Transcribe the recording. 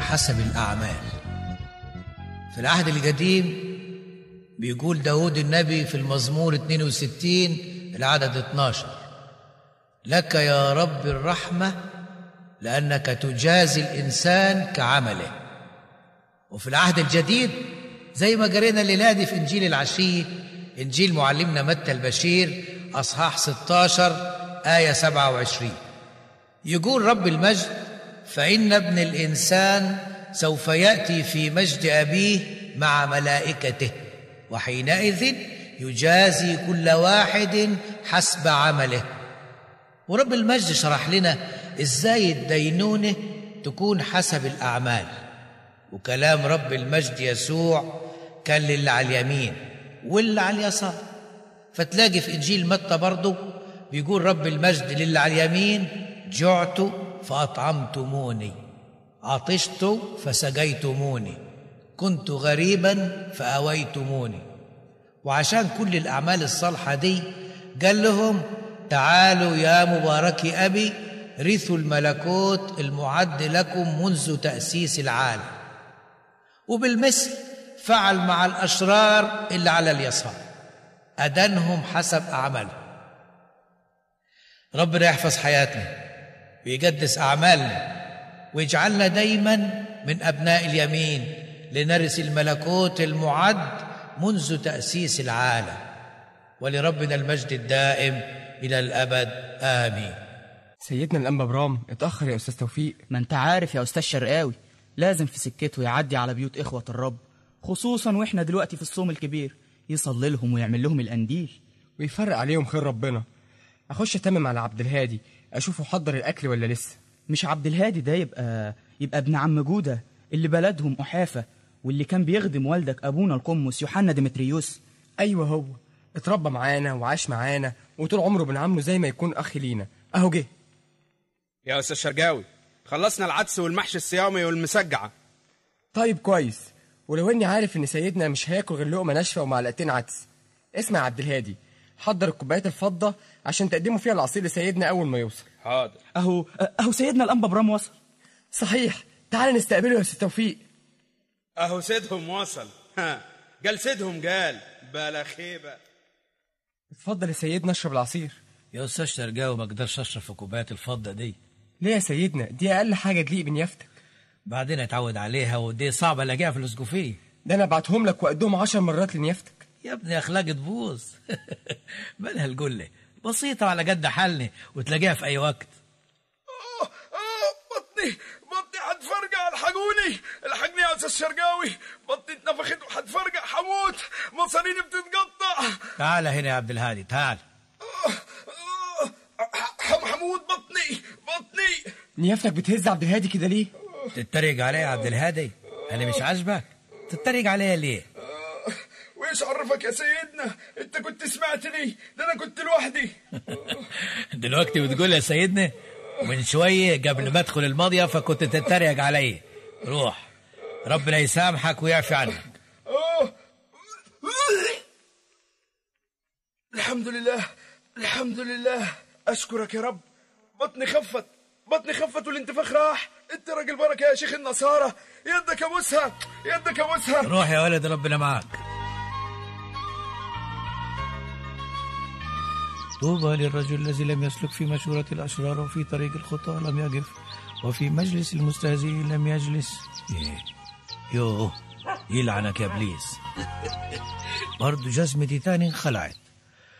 حسب الأعمال في العهد القديم بيقول داود النبي في المزمور 62 العدد 12 لك يا رب الرحمة لأنك تجازي الإنسان كعمله وفي العهد الجديد زي ما قرينا الليلة دي في إنجيل العشية إنجيل معلمنا متى البشير أصحاح 16 آية 27 يقول رب المجد فإن ابن الإنسان سوف يأتي في مجد أبيه مع ملائكته وحينئذ يجازي كل واحد حسب عمله ورب المجد شرح لنا ازاي الدينونه تكون حسب الاعمال وكلام رب المجد يسوع كان للي على اليمين واللي على اليسار فتلاقي في انجيل متى برضه بيقول رب المجد للي على اليمين جعت فاطعمتموني عطشت فسقيتموني كنت غريبا فاويتموني وعشان كل الاعمال الصالحه دي قال لهم تعالوا يا مبارك ابي رثوا الملكوت المعد لكم منذ تاسيس العالم وبالمثل فعل مع الاشرار اللي على اليسار ادنهم حسب اعمالهم ربنا يحفظ حياتنا ويقدس اعمالنا ويجعلنا دايما من ابناء اليمين لنرث الملكوت المعد منذ تاسيس العالم ولربنا المجد الدائم الى الابد امين سيدنا الأنبا برام اتأخر يا أستاذ توفيق ما انت عارف يا استاذ شرقاوي لازم في سكته يعدي على بيوت اخوة الرب خصوصا واحنا دلوقتي في الصوم الكبير يصلي لهم ويعمل لهم القنديل ويفرق عليهم خير ربنا أخش أتمم على عبد الهادي أشوفه حضر الأكل ولا لسه مش عبد الهادي ده يبقى يبقى ابن عم جودة اللي بلدهم أحافة واللي كان بيخدم والدك أبونا القمص يوحنا ديمتريوس أيوه هو اتربى معانا وعاش معانا وطول عمره بنعامله زي ما يكون أخ لينا أهو جه يا استاذ شرقاوي خلصنا العدس والمحشي الصيامي والمسجعه طيب كويس ولو إني عارف إن سيدنا مش هياكل غير لقمة ناشفة ومعلقتين عدس اسمع يا عبد الهادي حضر الكوبايات الفضة عشان تقدموا فيها العصير لسيدنا أول ما يوصل حاضر أهو أهو سيدنا الأنبا برام وصل صحيح تعال نستقبله يا أستاذ توفيق اهو سيدهم وصل ها قال سيدهم قال بلا خيبه اتفضل يا سيدنا اشرب العصير يا استاذ شرقاوي ما اقدرش اشرب في كوبايات الفضه دي ليه يا سيدنا دي أقل حاجة تليق بنيافتك بعدين اتعود عليها ودي صعبه الاقيها في الاسقفيه ده أنا أبعتهم لك وأقدهم عشر مرات لنيافتك يا ابني اخلاقي تبوظ مالها الجله بسيطه على قد حالنا وتلاقيها في اي وقت بطني بطني حتفرقع الحقوني الحقني يا استاذ شرقاوي بطني اتنفخت وحتفرقع حموت مصاريني بتتقطع تعال هنا يا عبد الهادي تعال حم حمود بطني بطني نيافتك بتهز عبد الهادي كده ليه؟ تتريق عليا يا عبد الهادي انا مش عاجبك تتريق عليا ليه وايش عرفك يا سيدنا انت كنت سمعتني ده انا كنت لوحدي دلوقتي بتقول يا سيدنا من شويه قبل ما ادخل الماضيه فكنت تتريق عليا روح ربنا يسامحك ويعفي عنك آه. الحمد لله الحمد لله اشكرك يا رب بطني خفت بطني خفت والانتفاخ راح انت راجل بركه يا شيخ النصارى يدك ابوسها يدك ابوسها روح يا ولد ربنا معاك طوبى للرجل الذي لم يسلك في مشورة الأشرار وفي طريق الخطى لم يقف وفي مجلس المستهزئين لم يجلس إيه. يوه يلعنك يا ابليس برضه جزمتي تاني انخلعت